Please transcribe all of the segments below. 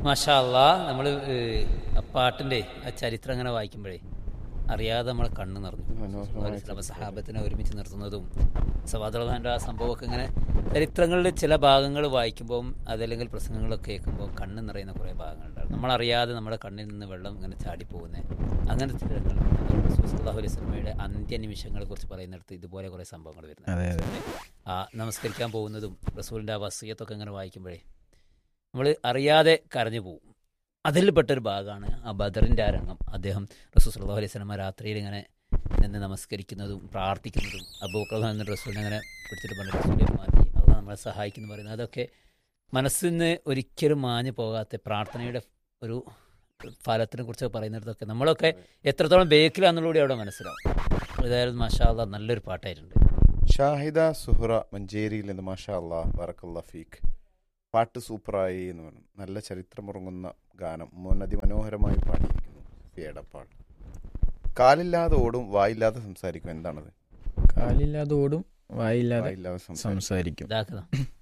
മാഷാ അല്ലാ നമ്മൾ പാട്ടിൻ്റെ ആ ചരിത്രം അങ്ങനെ വായിക്കുമ്പോഴേ അറിയാതെ നമ്മളെ കണ്ണ് നിറഞ്ഞു സഹാബത്തിനെ ഒരുമിച്ച് നിർത്തുന്നതും സവാദ്രഹാൻ്റെ ആ സംഭവമൊക്കെ ഇങ്ങനെ ചരിത്രങ്ങളിൽ ചില ഭാഗങ്ങൾ വായിക്കുമ്പോൾ അതല്ലെങ്കിൽ പ്രസംഗങ്ങളൊക്കെ കേൾക്കുമ്പോൾ കണ്ണ് നിറയുന്ന കുറേ ഭാഗങ്ങളുണ്ടാവും നമ്മളറിയാതെ നമ്മുടെ കണ്ണിൽ നിന്ന് വെള്ളം ഇങ്ങനെ ചാടിപ്പോകുന്നത് അങ്ങനത്തെ ചിത്രങ്ങൾ സുല്ലാഹു അലൈഹി സ്വലമയുടെ അന്ത്യനിമിഷങ്ങളെ കുറിച്ച് പറയുന്നിടത്ത് ഇതുപോലെ കുറേ സംഭവങ്ങൾ വരുന്നത് അതെ അതെ ആ നമസ്കരിക്കാൻ പോകുന്നതും റസൂലിൻ്റെ ആ വസീയത്തൊക്കെ ഇങ്ങനെ വായിക്കുമ്പോഴേ നമ്മൾ അറിയാതെ കരഞ്ഞു പോകും അതിൽപ്പെട്ടൊരു ഭാഗമാണ് ആ ബദറിൻ്റെ ആ രംഗം അദ്ദേഹം റസൂൽ സല്ലല്ലാഹു അലൈഹി സ്വലമ രാത്രിയിൽ ഇങ്ങനെ നിന്ന് നമസ്കരിക്കുന്നതും പ്രാർത്ഥിക്കുന്നതും അബൂക്കർ എന്ന റസൂലിനെ അങ്ങനെ പിടിച്ചിട്ട് പറഞ്ഞ റസൂലെ മാറ്റി അത് നമ്മളെ സഹായിക്കുന്നു പറയുന്നത് അതൊക്കെ മനസ്സിൽ നിന്ന് ഒരിക്കലും മാഞ്ഞു പോകാത്ത പ്രാർത്ഥനയുടെ ഒരു ഫലത്തിനെ കുറിച്ച് പറയുന്നിടത്തൊക്കെ നമ്മളൊക്കെ എത്രത്തോളം ബേക്കിലാണെന്നുകൂടി അവിടെ മനസ്സിലാവും ഏതായാലും മാഷാ അല്ലാ നല്ലൊരു പാട്ടായിട്ടുണ്ട് ഷാഹിദ സുഹ്റ മഞ്ചേരിയിൽ നിന്ന് മാഷാ അല്ലാ ബറക്കല്ലാ ഫീക്ക് പാട്ട് സൂപ്പറായി എന്ന് പറഞ്ഞു നല്ല ചരിത്രമുറങ്ങുന്ന ഗാനം മോൻ അതിമനോഹരമായി പാടിയിരിക്കുന്നു സി എടപ്പാൾ കാലില്ലാതെ ഓടും വായില്ലാതെ സംസാരിക്കും എന്താണത് കാലില്ലാതെ ഓടും വായില്ലാതെ വായില്ലാതെ സംസാരിക്കും സംസാരിക്കും ഇതാക്കുക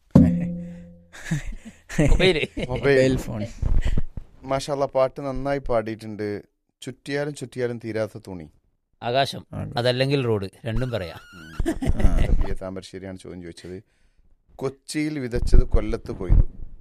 മൊബൈല് മൊബൈൽ ഫോൺ മാഷാ അല്ലാ പാട്ട് നന്നായി പാടിയിട്ടുണ്ട് ചുറ്റിയാലും ചുറ്റിയാലും തീരാത്ത തുണി ആകാശം അതല്ലെങ്കിൽ റോഡ് രണ്ടും പറയാം പി എ താമരശ്ശേരിയാണ് ചോദ്യം ചോദിച്ചത് കൊച്ചിയിൽ വിതച്ചത് കൊല്ലത്ത് കൊയ്തു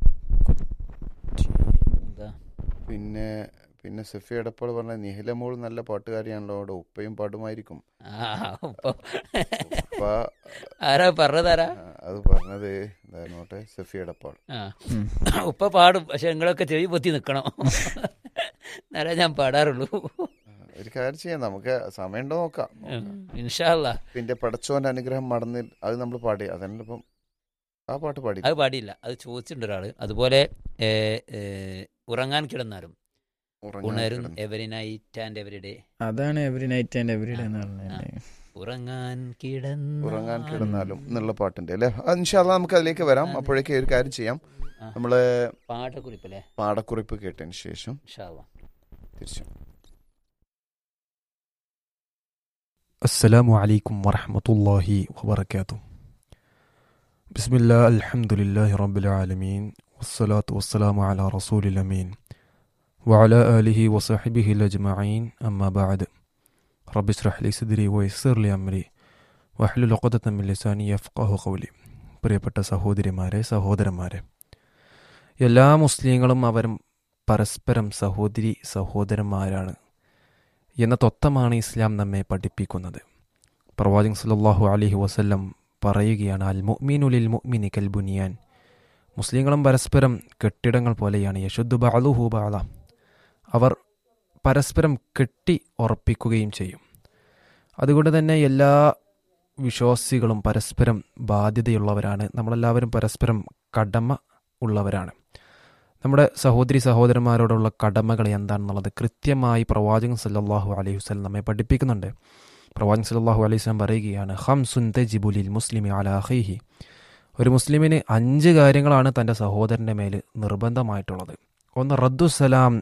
എന്താ പിന്നെ പിന്നെ സഫി എടപ്പാൾ പറഞ്ഞ നിഹിലമോൾ നല്ല പാട്ടുകാരിയാണല്ലോ അവിടെ ഉപ്പയും പാടുമായിരിക്കും ആ ഉപ്പ ഉപ്പ ആരാ പറഞ്ഞതാരാ ആ, അത് പറഞ്ഞത് നോട്ടെ സഫി എടപ്പാൾ ആ ഉപ്പ പാടും പക്ഷെ നിങ്ങളൊക്കെ ചെവി പൊത്തി നിൽക്കണം എന്നാലേ ഞാൻ പാടാറുള്ളൂ ആ, ഒരു കാര്യം ചെയ്യാം നമുക്ക് സമയമുണ്ടോ നോക്കാം ഇൻഷാല്ല പിന്നെ പടച്ചോന്റെ അനുഗ്രഹം മടന്നിൽ അത് നമ്മൾ പാടി അതന്നെ ഇപ്പം ആ പാട്ട് പാടി അത് പാടിയില്ല അത് ചോദിച്ചിട്ടുണ്ട് ഒരാള് അതുപോലെ ഏ, ഏ, ഉറങ്ങാൻ കിടന്നാലും ഉറങ്ങാൻ ഉണരും കിടന്നു. Every night and every day അതാണ് every night and every day എന്ന് പറഞ്ഞത് ഉറങ്ങാൻ കിടന്ന ഉറങ്ങാൻ കിടന്നാലും എന്നുള്ള പാട്ടുണ്ട് അല്ലേ ഇൻഷാല്ല നമുക്ക് അതിലേക്ക് വരാം അപ്പോഴേക്ക് ഒരു കാര്യം ചെയ്യാം ആ. നമ്മള് പാട്ടക്കുറിപ്പല്ലേ പാടക്കുറിപ്പ് കേട്ടതിന് ശേഷം ഇൻഷാല്ല തിരിച്ചു السلام عليكم ورحمة الله وبركاته بسم الله الحمد لله رب العالمين والصلاة والسلام على رسول الأمين وعلى آله وصحبه الأجمعين أما بعد رب اشرح لي صدري ويسر لي أمري واحلل عقدة من لساني يفقه قولي പ്രിയപ്പെട്ട സഹോദരിമാരെ സഹോദരന്മാരെ എല്ലാ മുസ്ലിങ്ങളും അവരും പരസ്പരം സഹോദരി സഹോദരന്മാരാണ് എന്ന തത്വമാണ് ഇസ്ലാം നമ്മെ പഠിപ്പിക്കുന്നത് പ്രവാചകൻ സല്ലല്ലാഹു അലൈഹി വസല്ലം പറയുകയാണ് അൽ മുഅ്മിനുലിൽ മുഅ്മിനി കൽ ബുനിയാൻ മുസ്ലിങ്ങളും പരസ്പരം കെട്ടിടങ്ങൾ പോലെയാണ് യശുദ്ധു ബഅലുഹു ബഅല അവർ പരസ്പരം കെട്ടി ഉറപ്പിക്കുകയും ചെയ്യും അതുകൊണ്ട് തന്നെ എല്ലാ വിശ്വാസികളും പരസ്പരം ബാധ്യതയുള്ളവരാണ് നമ്മളെല്ലാവരും പരസ്പരം കടമ ഉള്ളവരാണ് നമ്മുടെ സഹോദരി സഹോദരന്മാരോടുള്ള കടമകൾ എന്താണെന്നുള്ളത് കൃത്യമായി പ്രവാചകൻ സല്ലല്ലാഹു അലൈഹി വസല്ലം നമ്മെ പഠിപ്പിക്കുന്നുണ്ട് പ്രവാചകൻ സല്ലല്ലാഹു അലൈഹി വസല്ലം പറയുകയാണ് ഹംസുൻ തജിബുലിൽ മുസ്ലിമി അലാഹിഹി ഒരു മുസ്ലിമിന് അഞ്ച് കാര്യങ്ങളാണ് തൻ്റെ സഹോദരൻ്റെ മേൽ നിർബന്ധമായിട്ടുള്ളത് ഒന്ന് റദ്ദു സലാം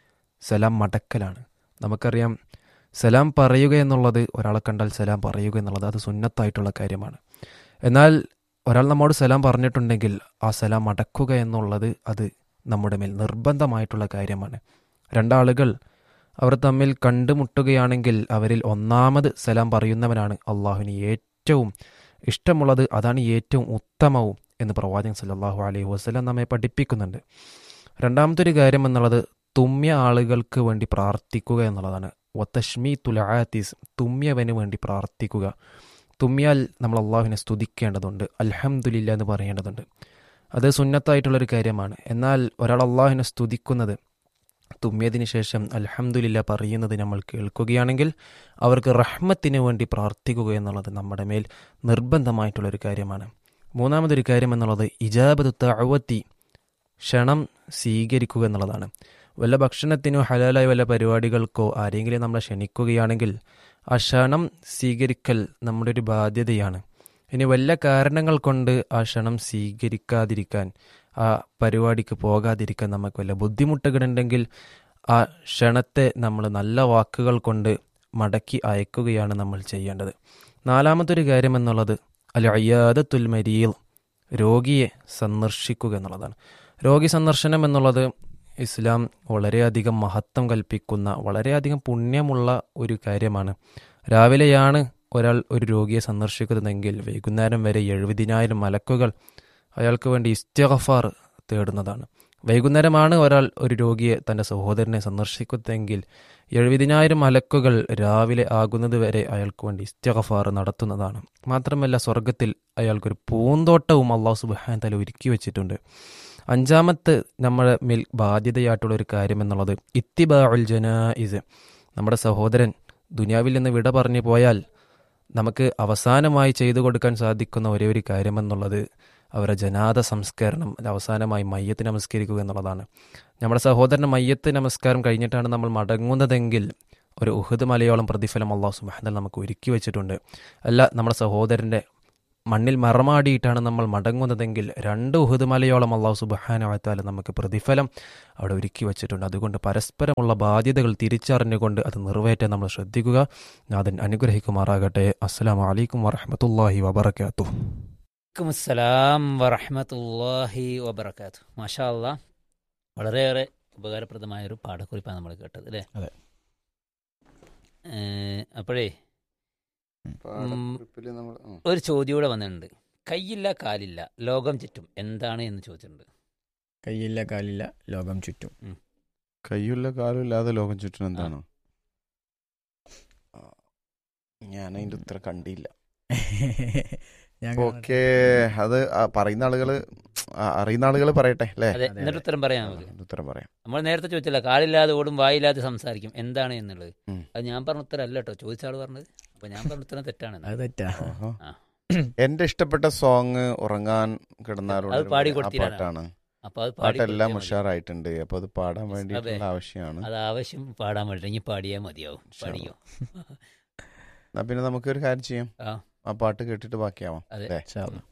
സലാം മടക്കലാണ് നമുക്കറിയാം സലാം പറയുക എന്നുള്ളത് ഒരാളെ കണ്ടാൽ സലാം പറയുക എന്നുള്ളത് അത് സുന്നത്തായിട്ടുള്ള കാര്യമാണ് എന്നാൽ ഒരാൾ നമ്മോട് സലാം പറഞ്ഞിട്ടുണ്ടെങ്കിൽ ആ സലാം അടക്കുക എന്നുള്ളത് അത് നമ്മുടെ മേൽ നിർബന്ധമായിട്ടുള്ള കാര്യമാണ് രണ്ടാളുകൾ അവർ തമ്മിൽ കണ്ടുമുട്ടുകയാണെങ്കിൽ അവരിൽ ഒന്നാമത് സലാം പറയുന്നവനാണ് അള്ളാഹുവിന് ഏറ്റവും ഇഷ്ടമുള്ളത് അതാണ് ഏറ്റവും ഉത്തമവും എന്ന് പ്രവാചകൻ സല്ലല്ലാഹു അലൈഹി വസല്ലം നമ്മെ പഠിപ്പിക്കുന്നുണ്ട് രണ്ടാമത്തെ ഒരു കാര്യം എന്നുള്ളത് തുമ്യ ആളുകൾക്ക് വേണ്ടി പ്രാർത്ഥിക്കുക എന്നുള്ളതാണ് വത്തഷ്മി തുലാത്തീസ് തുമ്യവന് വേണ്ടി പ്രാർത്ഥിക്കുക തുമ്മിയാൽ നമ്മൾ അള്ളാഹുവിനെ സ്തുതിക്കേണ്ടതുണ്ട് അൽഹംദുലില്ല എന്ന് പറയേണ്ടതുണ്ട് അത് സുന്നത്തായിട്ടുള്ളൊരു കാര്യമാണ് എന്നാൽ ഒരാൾ അള്ളാഹുവിനെ സ്തുതിക്കുന്നത് തുമ്മിയതിന് ശേഷം അൽഹംദുലില്ല പറയുന്നത് നമ്മൾ കേൾക്കുകയാണെങ്കിൽ അവർക്ക് റഹ്മത്തിന് വേണ്ടി പ്രാർത്ഥിക്കുക എന്നുള്ളത് നമ്മുടെ മേൽ നിർബന്ധമായിട്ടുള്ളൊരു കാര്യമാണ് മൂന്നാമതൊരു കാര്യം എന്നുള്ളത് ഇജാബത്ത് തഅവത്തി ക്ഷണം സ്വീകരിക്കുക എന്നുള്ളതാണ് വല്ല ഭക്ഷണത്തിനോ ഹലാലായ വല്ല പരിപാടികൾക്കോ ആരെങ്കിലും നമ്മളെ ക്ഷണിക്കുകയാണെങ്കിൽ ആ ക്ഷണം സ്വീകരിക്കൽ നമ്മുടെ ഒരു ബാധ്യതയാണ് ഇനി വല്ല കാരണങ്ങൾ കൊണ്ട് ആ ക്ഷണം സ്വീകരിക്കാതിരിക്കാൻ ആ പരിപാടിക്ക് പോകാതിരിക്കാൻ നമുക്ക് വല്ല ബുദ്ധിമുട്ടുകളുണ്ടെങ്കിൽ ആ ക്ഷണത്തെ നമ്മൾ നല്ല വാക്കുകൾ കൊണ്ട് മടക്കി അയക്കുകയാണ് നമ്മൾ ചെയ്യേണ്ടത് നാലാമത്തെ ഒരു കാര്യം എന്നുള്ളത് അൽ അയ്യാദത്തുൽ മരീൽ രോഗിയെ സന്ദർശിക്കുക എന്നുള്ളതാണ് രോഗി സന്ദർശനം എന്നുള്ളത് ഇസ്ലാം വളരെയധികം മഹത്വം കൽപ്പിക്കുന്ന വളരെയധികം പുണ്യമുള്ള ഒരു കാര്യമാണ് രാവിലെയാണ് ഒരാൾ ഒരു രോഗിയെ സന്ദർശിക്കുന്നതെങ്കിൽ വൈകുന്നേരം വരെ എഴുപതിനായിരം മലക്കുകൾ അയാൾക്ക് വേണ്ടി ഇസ്തിഗഫാർ തേടുന്നതാണ് വൈകുന്നേരമാണ് ഒരാൾ ഒരു രോഗിയെ തൻ്റെ സഹോദരനെ സന്ദർശിക്കുന്നതെങ്കിൽ എഴുപതിനായിരം മലക്കുകൾ രാവിലെ ആകുന്നത് വരെ അയാൾക്ക് വേണ്ടി ഇസ്തിഗഫാർ നടത്തുന്നതാണ് മാത്രമല്ല സ്വർഗത്തിൽ അയാൾക്കൊരു പൂന്തോട്ടവും അള്ളാഹു സുബാൻ തല ഒരുക്കി വെച്ചിട്ടുണ്ട് അഞ്ചാമത്തെ നമ്മുടെ മേൽ ബാധ്യതയായിട്ടുള്ള ഒരു കാര്യം എന്നുള്ളത് ഇത്തിബാഉൽ ജനായിസ് നമ്മുടെ സഹോദരൻ ദുനിയാവിൽ നിന്ന് വിട പറഞ്ഞു പോയാൽ നമുക്ക് അവസാനമായി ചെയ്തു കൊടുക്കാൻ സാധിക്കുന്ന ഒരേ ഒരു കാര്യമെന്നുള്ളത് അവരുടെ ജനാദ സംസ്കരണം അവസാനമായി മയ്യത്ത് നമസ്കരിക്കുക എന്നുള്ളതാണ് നമ്മുടെ സഹോദരന് മയ്യത്ത് നമസ്കാരം കഴിഞ്ഞിട്ടാണ് നമ്മൾ മടങ്ങുന്നതെങ്കിൽ ഒരു ഉഹദ് മലയോളം പ്രതിഫലം അള്ളാഹു സുബാദൽ നമുക്ക് ഒരുക്കി വെച്ചിട്ടുണ്ട് അല്ല നമ്മുടെ സഹോദരൻ്റെ മണ്ണിൽ മറമാടിയിട്ടാണ് നമ്മൾ മടങ്ങുന്നതെങ്കിൽ രണ്ട് ഉഹദ് മലയോളം അള്ളാഹു സുബാനവത്താൽ നമുക്ക് പ്രതിഫലം അവിടെ ഒരുക്കി വെച്ചിട്ടുണ്ട് അതുകൊണ്ട് പരസ്പരമുള്ള ബാധ്യതകൾ തിരിച്ചറിഞ്ഞുകൊണ്ട് അത് നിറവേറ്റാൻ നമ്മൾ ശ്രദ്ധിക്കുക നാഥൻ അനുഗ്രഹിക്കുമാറാകട്ടെ അസ്സാം വലൈക്കും വറഹമത്തല്ലാഹി വബർക്കാത്തു വലൈക്കും അസ്സലാം വറഹമത്തല്ലാഹി വബർക്കാത്തു മാഷാ അല്ലാ വളരെയേറെ ഉപകാരപ്രദമായ ഒരു പാഠക്കുറിപ്പാണ് നമ്മൾ കേട്ടത് അല്ലേ അതെ. ഏഹ്, അപ്പോഴേ പാഠക്കുറിപ്പില് നമ്മൾ ഉം. ഒരു ചോദ്യം കൂടെ വന്നിട്ടുണ്ട് കൈയില്ല കാലില്ല ലോകം ചുറ്റും എന്താണ് എന്ന് ചോദിച്ചിട്ടുണ്ട് കയ്യില്ല കാലില്ല ലോകം ചുറ്റും കയ്യുള്ള കാലും ഇല്ലാതെ ലോകം ചുറ്റും എന്താണ് ഞാൻ അതിന്റെ ഉത്തരം കണ്ടില്ല ഞാൻ ഓക്കെ അത് ആ പറയുന്ന ആളുകള് ആ, അറിയുന്ന ആളുകൾ പറയട്ടെ അല്ലേ അതെ അതെ, എന്നിട്ട് അതെ. ഉത്തരം പറയാം നമുക്ക് അതിന്റെ ഉത്തരം പറയാം നമ്മൾ നേരത്തെ ചോദിച്ചില്ല കാലില്ലാതെ ഓടും വായില്ലാതെ സംസാരിക്കും എന്താണ് എന്നുള്ളത് ഉം. അത് ഞാൻ പറഞ്ഞ ഉത്തരം അല്ല കേട്ടോ ചോദിച്ച ആൾ പറഞ്ഞത് അപ്പൊ ഞാൻ പറഞ്ഞ ഉത്തരം തെറ്റാണ് അത് തെറ്റാ ആഹാ. ആ. എന്റെ ഇഷ്ടപ്പെട്ട സോങ് ഉറങ്ങാൻ കിടന്നാലുള്ള അത് ഒരു പാടി ആ കൊടുത്തിരാനാ. പാട്ടാണ് അപ്പൊ അത് പാടി പാട്ടെല്ലാം കൊടുത്താൽ മതി. ഉഷാറായിട്ടുണ്ട് അപ്പൊ അത് പാടാൻ അതെ. വേണ്ടിയിട്ടുള്ള ആവശ്യമാണ് അത് ആവശ്യം പാടാൻ വേണ്ടി ഇനി പാടിയാൽ മതിയാവും ഇൻഷാ പാടിയോ എന്നാ പിന്നെ നമുക്ക് ഒരു കാര്യം ചെയ്യാം ആ. ആ പാട്ട് കേട്ടിട്ട് ബാക്കിയാവാം അതെ അല്ലേ ഇൻഷാ അല്ലാ.